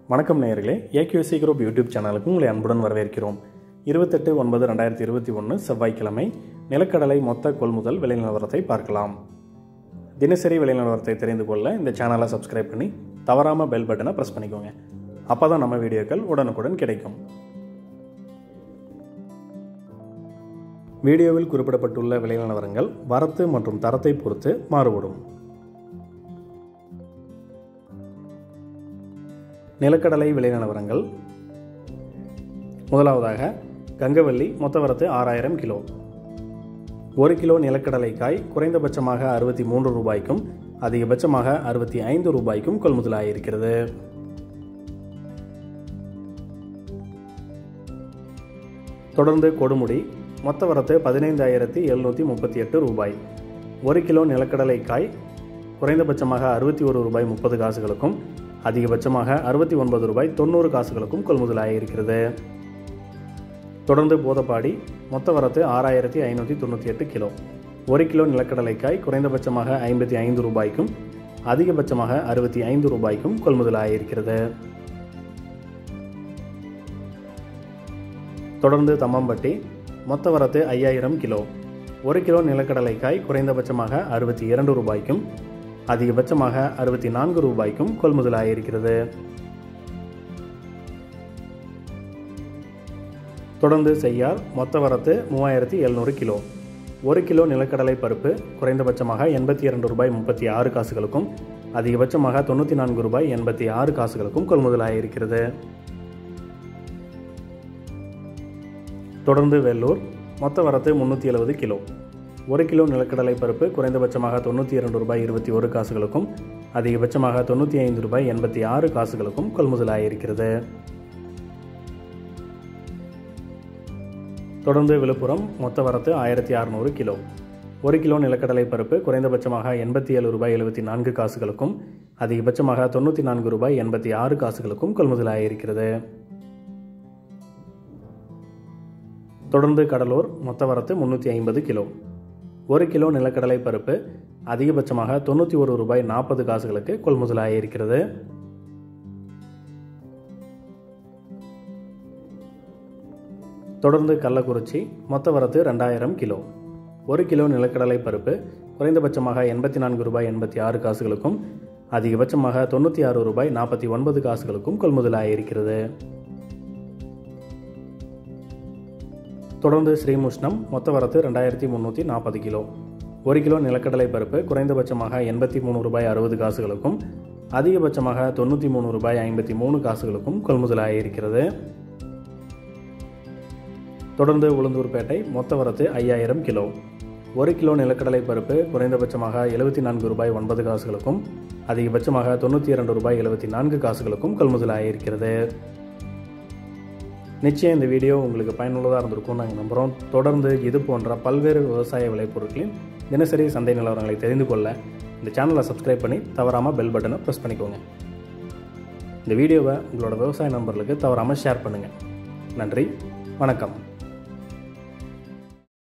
வணக்கம் நேயர்களே AQC group YouTube சேனலுக்கு உங்களை அன்புடன் வரவேற்கிறோம் இருபத்தெட்டு ஒன்பது ரெண்டாயிரத்தி இருபத்தி ஒன்று செவ்வாய்க்கிழமை நிலக்கடலை மொத்த கொள்முதல் விலை நிலவரத்தை பார்க்கலாம் தினசரி விலை நிலவரத்தை தெரிந்து கொள்ள இந்த சேனலை சப்ஸ்கிரைப் பண்ணி தவறாமல் பெல் பட்டனை ப்ரெஸ் பண்ணிக்கோங்க அப்போ தான் நம்ம வீடியோக்கள் உடனுக்குடன் கிடைக்கும் வீடியோவில் குறிப்பிடப்பட்டுள்ள விலை நிலவரங்கள் வரத்து மற்றும் தரத்தை பொறுத்து மாறுபடும் நிலக்கடலை விலை நிலவரங்கள் முதலாவதாக கங்கவல்லி மொத்த வரத்து ஆறாயிரம் கிலோ ஒரு கிலோ நிலக்கடலை காய் குறைந்தபட்சமாக அறுபத்தி மூன்று ரூபாய்க்கும் அதிகபட்சமாக அறுபத்தி ஐந்து ரூபாய்க்கும் கொள்முதலாயிருக்கிறது தொடர்ந்து கொடுமுடி மொத்த வரத்து பதினைந்தாயிரத்தி எழுநூற்றி முப்பத்தி எட்டு ரூபாய் ஒரு கிலோ நிலக்கடலை காய் குறைந்தபட்சமாக அறுபத்தி ஒரு ரூபாய் முப்பது காசுகளுக்கும் அதிகபட்சமாக அறுபத்தி ஒன்பது ரூபாய் தொண்ணூறு காசுகளுக்கும் கொள்முதலாகியிருக்கிறது தொடர்ந்து போதப்பாடி மொத்த வரத்து ஆறாயிரத்தி ஐநூற்றி தொண்ணூற்றி எட்டு கிலோ ஒரு கிலோ நிலக்கடலைக்காய் குறைந்தபட்சமாக ஐம்பத்தி ஐந்து ரூபாய்க்கும் அதிகபட்சமாக அறுபத்தி ஐந்து ரூபாய்க்கும் கொள்முதலாகியிருக்கிறது தொடர்ந்து தம்மம்பட்டி மொத்த வரத்து ஐயாயிரம் கிலோ ஒரு கிலோ நிலக்கடலைக்காய் குறைந்தபட்சமாக அறுபத்தி இரண்டு ரூபாய்க்கும் அதிகபட்சமாக அறுபத்தி நான்கு ரூபாய்க்கும் கொள்முதலாகியிருக்கிறது தொடர்ந்து செய்யார் மொத்த வரத்து மூவாயிரத்தி எழுநூறு கிலோ ஒரு கிலோ நிலக்கடலை பருப்பு குறைந்தபட்சமாக எண்பத்தி இரண்டு ரூபாய் முப்பத்தி ஆறு காசுகளுக்கும் அதிகபட்சமாக தொண்ணூற்றி நான்கு ரூபாய் எண்பத்தி ஆறு காசுகளுக்கும் கொள்முதலாகியிருக்கிறது தொடர்ந்து வெள்ளூர் மொத்த வரத்து முந்நூற்றி எழுபது கிலோ ஒரு கிலோ நிலக்கடலை பருப்பு குறைந்தபட்சமாக தொண்ணூற்றி இரண்டு ரூபாய் இருபத்தி ஒரு காசுகளுக்கும் அதிகபட்சமாக தொண்ணூற்றி ஐந்து ரூபாய் எண்பத்தி ஆறு காசுகளுக்கும் கொள்முதலாகியிருக்கிறது தொடர்ந்து விழுப்புரம் மொத்த வரத்து ஆயிரத்தி அறநூறு கிலோ ஒரு கிலோ நிலக்கடலை பருப்பு குறைந்தபட்சமாக எண்பத்தி ஏழு ரூபாய் எழுபத்தி நான்கு காசுகளுக்கும் அதிகபட்சமாக தொண்ணூற்றி நான்கு ரூபாய் எண்பத்தி ஆறு காசுகளுக்கும் கொள்முதலாகியிருக்கிறது தொடர்ந்து கடலூர் மொத்த வரத்து முந்நூற்றி ஐம்பது கிலோ ஒரு கிலோ நிலக்கடலை பருப்பு அதிகபட்சமாக தொண்ணூற்றி ஒரு ரூபாய் நாற்பது காசுகளுக்கு கொள்முதலாகியிருக்கிறது தொடர்ந்து கள்ளக்குறிச்சி மொத்த வரத்து ரெண்டாயிரம் கிலோ ஒரு கிலோ நிலக்கடலை பருப்பு குறைந்தபட்சமாக எண்பத்தி நான்கு ரூபாய் எண்பத்தி ஆறு காசுகளுக்கும் அதிகபட்சமாக தொண்ணூற்றி ஆறு ரூபாய் நாற்பத்தி ஒன்பது காசுகளுக்கும் கொள்முதலாகியிருக்கிறது தொடர்ந்து ஸ்ரீமுஷ்ணம் மொத்த வரத்து ரெண்டாயிரத்தி முந்நூற்றி நாற்பது கிலோ ஒரு கிலோ நிலக்கடலை பருப்பு குறைந்தபட்சமாக எண்பத்தி மூணு ரூபாய் அறுபது காசுகளுக்கும் அதிகபட்சமாக தொண்ணூற்றி மூணு ரூபாய் ஐம்பத்தி மூணு காசுகளுக்கும் கொள்முதலாகியிருக்கிறது தொடர்ந்து உளுந்தூர்பேட்டை மொத்த வரத்து ஐயாயிரம் கிலோ ஒரு கிலோ நிலக்கடலை பருப்பு குறைந்தபட்சமாக எழுபத்தி நான்கு ரூபாய் ஒன்பது காசுகளுக்கும் அதிகபட்சமாக தொண்ணூற்றி இரண்டு ரூபாய் எழுபத்தி நான்கு காசுகளுக்கும் கொள்முதலாகியிருக்கிறது நிச்சயம் இந்த வீடியோ உங்களுக்கு பயனுள்ளதாக இருந்திருக்கும் நாங்கள் நம்புகிறோம் தொடர்ந்து இது போன்ற பல்வேறு விவசாய விளைபொருட்களின் தினசரி சந்தை நிலவரங்களை தெரிந்து கொள்ள இந்த சேனலை சப்ஸ்கிரைப் பண்ணி தவறாமல் பெல் பட்டனை ப்ரெஸ் பண்ணிக்கோங்க இந்த வீடியோவை உங்களோட விவசாய நண்பர்களுக்கு தவறாமல் ஷேர் பண்ணுங்கள் நன்றி வணக்கம்